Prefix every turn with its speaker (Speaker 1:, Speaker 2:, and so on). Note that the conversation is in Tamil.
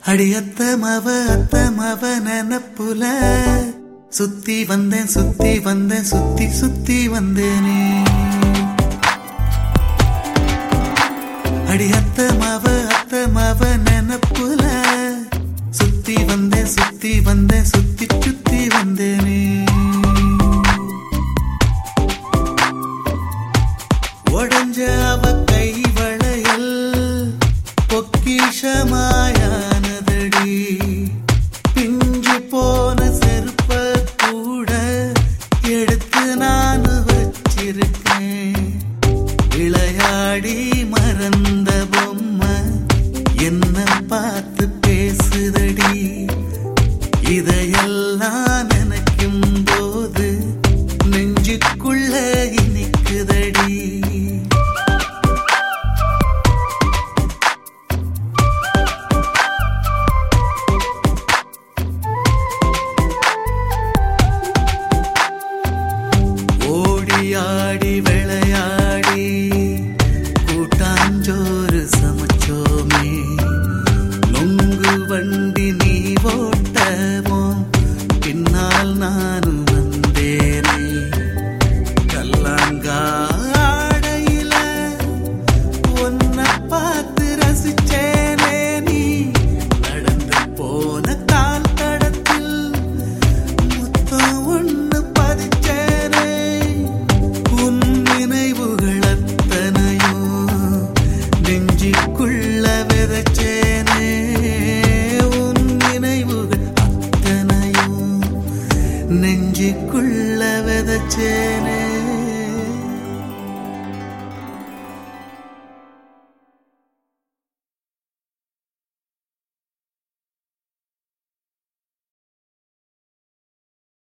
Speaker 1: அடி அத்தமவ அத்தமவ நனப்புல சுத்தி வந்தேன் சுத்தி வந்தேன் சுத்தி சுத்தி வந்தேனே அடி அத்தமவ அத்தமவ நனப்புல சுத்தி வந்தேன் சுத்தி வந்தேன் சுத்தி சுத்தி வந்தேனே உடஞ்ச அவ கை வளையல் பொக்கிஷமாயானதடி பிஞ்சு போன செருப்ப கூட எடுத்து நான் வச்சிருக்கேன் விளையாடி மறந்த பொம்மை என்ன பார்த்து பேசுதடி இதை